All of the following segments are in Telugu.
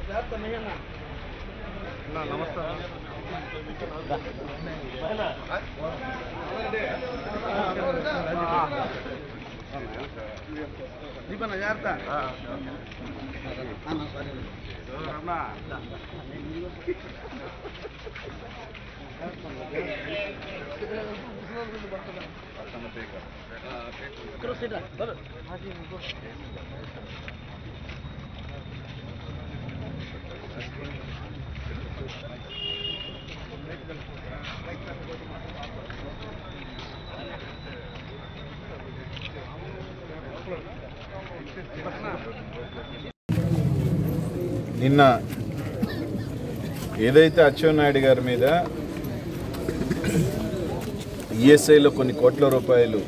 దీపన్న జాగ్రత్త నిన్న ఏదైతే అచ్చెన్నాయుడు గారి మీద ఈఎస్ఐలో కొన్ని కోట్ల రూపాయలు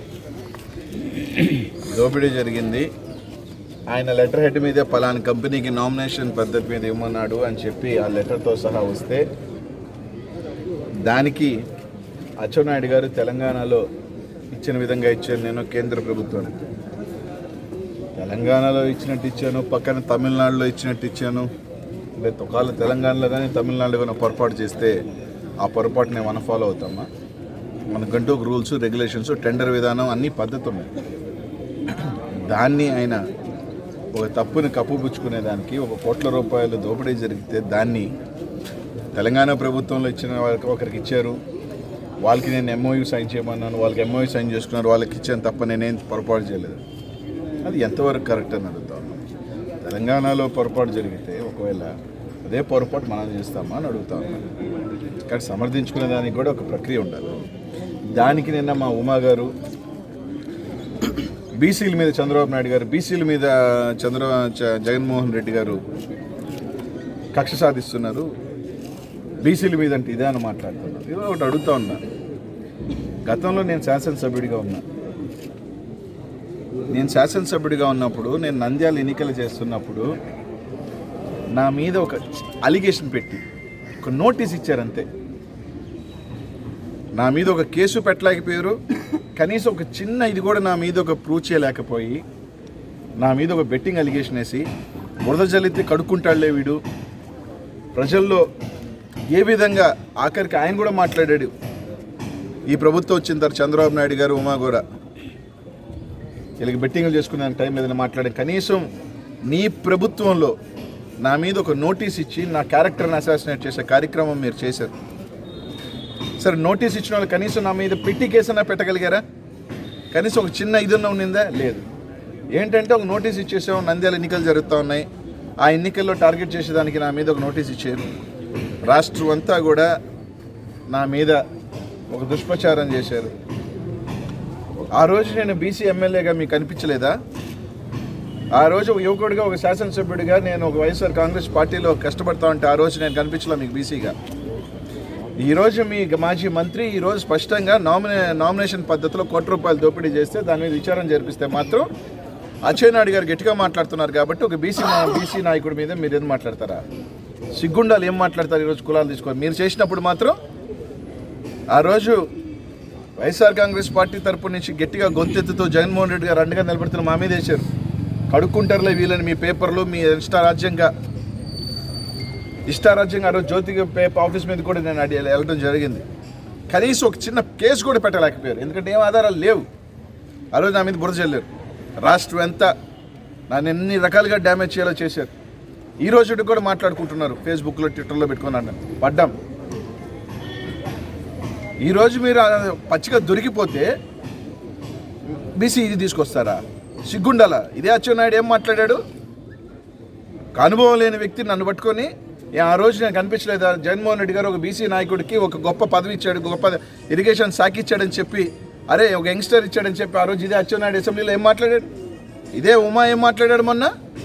దోపిడీ జరిగింది ఆయన లెటర్ హెడ్ మీదే పలానా కంపెనీకి నామినేషన్ పద్ధతి మీద ఇవ్వమన్నాడు అని చెప్పి ఆ లెటర్తో సహా వస్తే దానికి అచ్చెన్నాయుడు గారు తెలంగాణలో ఇచ్చిన విధంగా ఇచ్చాను నేను కేంద్ర ప్రభుత్వానికి తెలంగాణలో ఇచ్చినట్టు ఇచ్చాను పక్కన తమిళనాడులో ఇచ్చినట్టు ఇచ్చాను లేదా ఒకవేళ తెలంగాణలో కానీ తమిళనాడులో కానీ పొరపాటు చేస్తే ఆ పొరపాటు నేను మనం ఫాలో అవుతామా మనకంటూ ఒక రూల్స్ రెగ్యులేషన్స్ టెండర్ విధానం అన్ని పద్ధతి ఉన్నాయి దాన్ని ఆయన ఒక తప్పుని కప్పుపుచ్చుకునే దానికి ఒక కోట్ల రూపాయలు దోపిడీ జరిగితే దాన్ని తెలంగాణ ప్రభుత్వంలో ఇచ్చిన వాళ్ళకి ఒకరికి ఇచ్చారు వాళ్ళకి నేను ఎంఓయూ సైన్ చేయమన్నాను వాళ్ళకి ఎంఓయూ సైన్ చేసుకున్నారు వాళ్ళకి ఇచ్చాను తప్ప నేనేం పొరపాటు చేయలేదు అది ఎంతవరకు కరెక్ట్ అని అడుగుతా ఉన్నాను తెలంగాణలో పొరపాటు జరిగితే ఒకవేళ అదే పొరపాటు మనం చేస్తామా అని అడుగుతా ఉన్నాను కానీ సమర్థించుకునే దానికి కూడా ఒక ప్రక్రియ ఉండాలి దానికి నిన్న మా ఉమా గారు బీసీల మీద చంద్రబాబు నాయుడు గారు బీసీల మీద చంద్ర చ- జగన్మోహన్ రెడ్డి గారు కక్ష సాధిస్తున్నారు బీసీల మీద అంటే ఇదే అని మాట్లాడుతున్నారు ఇది ఒకటి అడుగుతా ఉన్నా గతంలో నేను శాసనసభ్యుడిగా ఉన్నా నేను శాసనసభ్యుడిగా ఉన్నప్పుడు నేను నంద్యాల ఎన్నికలు చేస్తున్నప్పుడు నా మీద ఒక అలిగేషన్ పెట్టి ఒక నోటీస్ ఇచ్చారంతే నా మీద ఒక కేసు పెట్టలేకపోయారు కనీసం ఒక చిన్న ఇది కూడా నా మీద ఒక ప్రూవ్ చేయలేకపోయి నా మీద ఒక బెట్టింగ్ అలిగేషన్ వేసి బురద జల్లితే కడుక్కుంటాడులే వీడు ప్రజల్లో ఏ విధంగా ఆఖరికి ఆయన కూడా మాట్లాడాడు ఈ ప్రభుత్వం వచ్చిన తర్వాత చంద్రబాబు నాయుడు గారు ఉమా కూడా వీళ్ళకి బెట్టింగ్లు చేసుకునే టైం లేదని మాట్లాడే కనీసం నీ ప్రభుత్వంలో నా మీద ఒక నోటీస్ ఇచ్చి నా క్యారెక్టర్ని అసాసినేట్ చేసే కార్యక్రమం మీరు చేశారు సరే నోటీస్ ఇచ్చిన వాళ్ళు కనీసం నా మీద పెట్టి కేసన్నా పెట్టగలిగారా కనీసం ఒక చిన్న ఇదన్నా ఉన్నిందా లేదు ఏంటంటే ఒక నోటీస్ ఇచ్చేసాం నంద్యాల ఎన్నికలు జరుగుతూ ఉన్నాయి ఆ ఎన్నికల్లో టార్గెట్ చేసేదానికి నా మీద ఒక నోటీస్ ఇచ్చారు రాష్ట్రం అంతా కూడా నా మీద ఒక దుష్ప్రచారం చేశారు ఆ రోజు నేను బీసీ ఎమ్మెల్యేగా మీకు కనిపించలేదా ఆ రోజు ఒక యువకుడిగా ఒక శాసనసభ్యుడిగా నేను ఒక వైఎస్ఆర్ కాంగ్రెస్ పార్టీలో కష్టపడతా ఉంటే ఆ రోజు నేను కనిపించలే మీకు బీసీగా ఈరోజు మీ మాజీ మంత్రి ఈరోజు స్పష్టంగా నామినే నామినేషన్ పద్ధతిలో కోటి రూపాయలు దోపిడీ చేస్తే దాని మీద విచారణ జరిపిస్తే మాత్రం అచ్చెన్నాయుడు గారు గట్టిగా మాట్లాడుతున్నారు కాబట్టి ఒక బీసీ బీసీ నాయకుడి మీద మీరు ఏం మాట్లాడతారా సిగ్గుండాలు ఏం మాట్లాడతారు ఈరోజు కులాలు తీసుకొని మీరు చేసినప్పుడు మాత్రం ఆ రోజు వైఎస్ఆర్ కాంగ్రెస్ పార్టీ తరపు నుంచి గట్టిగా గొంతెత్తుతో జగన్మోహన్ రెడ్డి గారు అండగా నిలబడుతున్న మా మీద వేశారు కడుక్కుంటారులే వీళ్ళని మీ పేపర్లు మీ ఇష్టారాజ్యంగా ఇష్టారాజ్యంగా ఆ రోజు జ్యోతి పేపర్ ఆఫీస్ మీద కూడా నేను అడి వెళ్ళడం జరిగింది కనీసం ఒక చిన్న కేసు కూడా పెట్టలేకపోయారు ఎందుకంటే ఏం ఆధారాలు లేవు ఆ రోజు నా మీద బురద చల్లారు రాష్ట్రం ఎంత నన్ను ఎన్ని రకాలుగా డ్యామేజ్ చేయాలో చేశారు ఈ రోజు కూడా మాట్లాడుకుంటున్నారు ఫేస్బుక్లో ట్విట్టర్లో పెట్టుకున్నాను పడ్డాం ఈరోజు మీరు ఆ పచ్చిగా దొరికిపోతే బీసీ ఇది తీసుకొస్తారా సిగ్గుండాలా ఇదే అచ్చెన్నాయుడు ఏం మాట్లాడాడు ఒక అనుభవం లేని వ్యక్తి నన్ను పట్టుకొని "ఏ, ఆ రోజు నేను కనిపించలేదా జగన్మోహన్ రెడ్డి గారు ఒక బీసీ నాయకుడికి ఒక గొప్ప పదవి ఇచ్చాడు గొప్ప ఇరిగేషన్ శాఖ ఇచ్చాడని చెప్పి అరే ఒక యంగ్స్టర్ ఇచ్చాడని చెప్పి ఆ రోజు ఇదే అచ్చెన్నాయుడు అసెంబ్లీలో ఏం మాట్లాడాడు ఇదే ఉమా ఏం మాట్లాడాడు మొన్న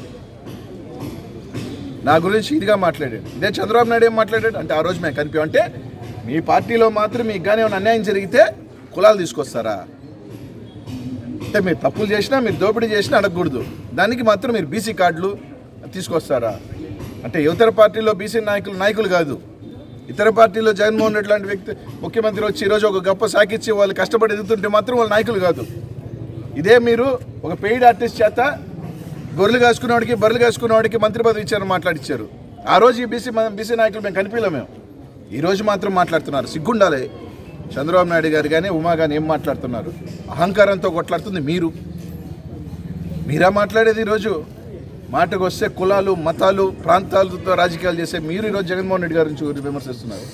నా గురించి ఇదిగా మాట్లాడాడు ఇదే చంద్రబాబు నాయుడు ఏం మాట్లాడాడు అంటే ఆ రోజు మేము కనిపించాం అంటే మీ పార్టీలో మాత్రం మీకు కానీ ఏమైనా అన్యాయం జరిగితే కులాలు తీసుకొస్తారా అంటే మీరు తప్పులు చేసినా మీరు దోపిడీ చేసినా అడగకూడదు దానికి మాత్రం మీరు బీసీ కార్డులు తీసుకొస్తారా అంటే యువతర పార్టీలో బీసీ నాయకులు నాయకులు కాదు ఇతర పార్టీలో జగన్మోహన్ రెడ్డి లాంటి వ్యక్తి ముఖ్యమంత్రి వచ్చి ఈరోజు ఒక గొప్ప సాకిచ్చి వాళ్ళు కష్టపడి ఎదుగుతుంటే మాత్రం వాళ్ళు నాయకులు కాదు ఇదే మీరు ఒక పెయిడ్ ఆర్టిస్ట్ చేత గొర్రెలు కాసుకునేవాడికి బర్రెలు కాసుకునేవాడికి మంత్రి పదవి ఇచ్చారని మాట్లాడిచ్చారు ఆ రోజు ఈ బీసీ బీసీ నాయకులు మేము కనిపించలేము మేము ఈ రోజు మాత్రం మాట్లాడుతున్నారు సిగ్గుండాలి చంద్రబాబు నాయుడు గారు కానీ ఉమా కానీ ఏం మాట్లాడుతున్నారు అహంకారంతో కొట్లాడుతుంది మీరు మీరా మాట్లాడేది ఈరోజు మాటకు వస్తే కులాలు మతాలు ప్రాంతాలతో రాజకీయాలు చేసే మీరు ఈరోజు జగన్మోహన్ రెడ్డి గారి గురించి విమర్శిస్తున్నారు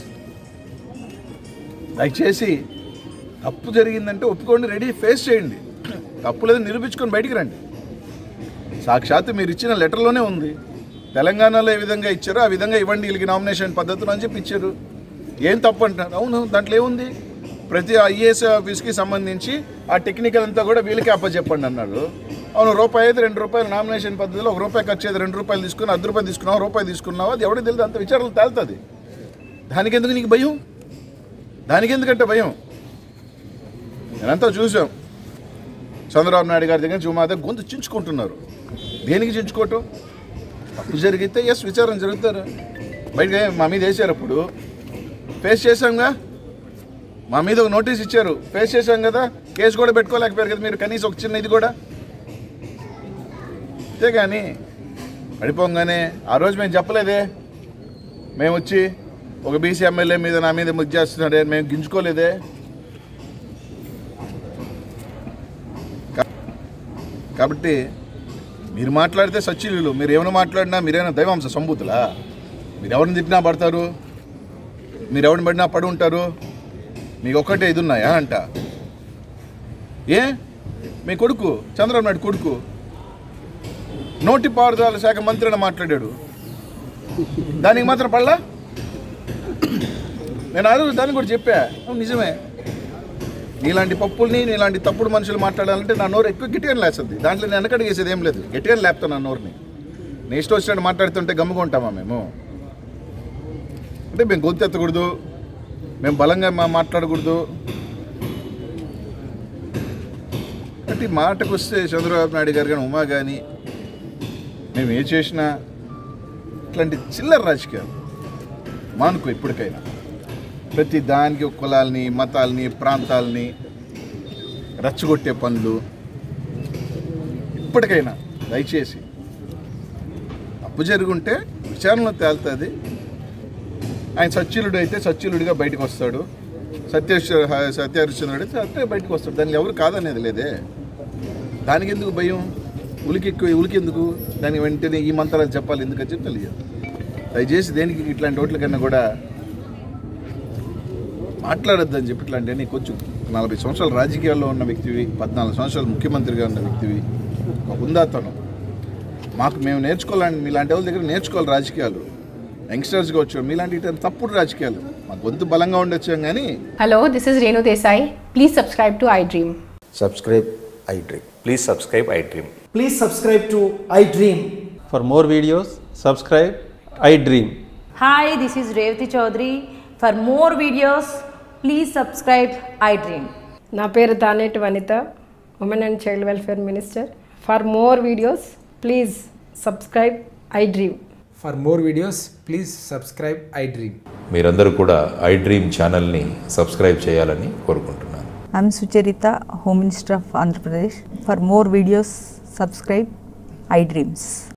దయచేసి తప్పు జరిగిందంటే ఒప్పుకోండి రెడీ ఫేస్ చేయండి తప్పు లేదని నిరూపించుకొని బయటికి రండి సాక్షాత్తు మీరు ఇచ్చిన లెటర్లోనే ఉంది తెలంగాణలో ఏ విధంగా ఇచ్చారో ఆ విధంగా ఇవ్వండి వీళ్ళకి నామినేషన్ పద్ధతులు అని చెప్పి ఇచ్చారు ఏం తప్పు అంటారు అవును దాంట్లో ఏముంది ప్రతి ఐఏఎస్ ఆఫీస్కి సంబంధించి ఆ టెక్నికల్ అంతా కూడా వీళ్ళకి అప్పచెప్పండి అన్నాడు అవును రూపాయి అయితే రెండు రూపాయలు నామినేషన్ పద్ధతిలో ఒక రూపాయి ఖర్చు అయితే రెండు రూపాయలు తీసుకుని అర్ధ రూపాయలు తీసుకున్నావు రూపాయి తీసుకున్నావు అది ఎవడో తెలియదు అంత విచారణలు తేలుతుంది దానికి ఎందుకు నీకు భయం దానికి ఎందుకంటే భయం నేనంతా చూసాం చంద్రబాబు నాయుడు గారి దగ్గర నుంచి మా దగ్గర గొంతు చించుకుంటున్నారు దేనికి చించుకోవటం తప్పు జరిగితే ఎస్ విచారణ జరుగుతారు బయట మా మీద వేసారు అప్పుడు ఫేస్ చేశాంగా మా మీద ఒక నోటీస్ ఇచ్చారు ఫేస్ చేశాం కదా కేసు కూడా పెట్టుకోలేకపోయారు కదా మీరు కనీసం ఒక చిన్న ఇది కూడా అంతేగాని పడిపోగానే ఆ రోజు మేము చెప్పలేదే మేము వచ్చి ఒక బీసీ ఎమ్మెల్యే మీద నా మీద ముద్ద చేస్తున్నాడే మేము గింజుకోలేదే కా- కాబట్టి మీరు మాట్లాడితే సచ్చిలు మీరు ఏమైనా మాట్లాడినా మీరేమైనా దైవాంశ సంబూతులా మీరు ఎవరిని తిట్టినా పడతారు మీరు ఎవరిని పడినా పడి ఉంటారు మీకు ఒక్కటే ఇది ఉన్నాయా అంట ఏ మీ కొడుకు చంద్రబాబు నాయుడు కొడుకు నోటి పారుదల శాఖ మంత్రి అని మాట్లాడాడు దానికి మాత్రం పడలా నేను ఆ రోజు దాన్ని కూడా చెప్పా అవును నిజమే నీలాంటి పప్పుల్ని నీలాంటి తప్పుడు మనుషులు మాట్లాడాలంటే నా నోరు ఎక్కువ గట్టిగా లేస్తుంది దాంట్లో నేను వెనకడిగేసేది ఏం లేదు గట్టిగా లేపుతాను నా నోరుని నేను ఇష్టం వచ్చినట్టు మాట్లాడుతుంటే గమ్ముగా ఉంటామా మేము అంటే మేము గొంతు ఎత్తకూడదు మేము బలంగా మా మాట్లాడకూడదు అంటే ఈ మాటకు వస్తే చంద్రబాబు నాయుడు గారు కానీ ఉమా కానీ మేము ఏ చేసినా ఇట్లాంటి చిల్లర రాజకీయాలు మానుకో ఇప్పటికైనా ప్రతి దానికి ఒక కులాల్ని మతాల్ని ప్రాంతాలని రెచ్చగొట్టే పనులు ఇప్పటికైనా దయచేసి తప్పు జరుగుంటే విచారణలో తేలుతుంది ఆయన సత్యులుడు అయితే సత్యులుడిగా బయటకు వస్తాడు సత్యేశ్వర సత్యహరిశ్చంద్రుడు అయితే సత్య బయటకు వస్తాడు దానికి ఎవరు కాదనేది లేదే దానికి ఎందుకు భయం ఉలికి ఎక్కువ ఉలికి ఎందుకు దాని వెంటనే ఈ మంత్రాలు చెప్పాలి ఎందుకని చెప్పి తెలియదు దయచేసి దేనికి ఇట్లాంటి ఓట్ల కన్నా కూడా మాట్లాడొద్దని చెప్పి ఇట్లాంటి అన్ని కొంచెం నలభై సంవత్సరాలు రాజకీయాల్లో ఉన్న వ్యక్తివి పద్నాలుగు సంవత్సరాలు ముఖ్యమంత్రిగా ఉన్న వ్యక్తివి ఒక హుందాతనం మాకు మేము నేర్చుకోవాలని మీలాంటి వాళ్ళ దగ్గర నేర్చుకోవాలి రాజకీయాలు యంగ్స్టర్స్గా వచ్చాం మీలాంటి ఇటువంటి తప్పుడు రాజకీయాలు మా గొంతు బలంగా ఉండొచ్చాం కానీ Hello, this is Renu Desai. Please subscribe to iDream. subscribe iDream. Please subscribe iDream. Please subscribe to iDream. For more videos, subscribe I Dream. Hi, this is Revati Chaudhary. For more videos, please subscribe iDream. నా పేరు Taneti Vanitha women and child welfare minister for more videos please subscribe iDream For more videos, please subscribe iDream. మీరందరూ కూడా iDream ఛానల్ని సబ్స్క్రైబ్ చేయాలని కోరుకుంటున్నాను I'm Sucharita, Home Minister of Andhra Pradesh. For more videos, subscribe iDreams.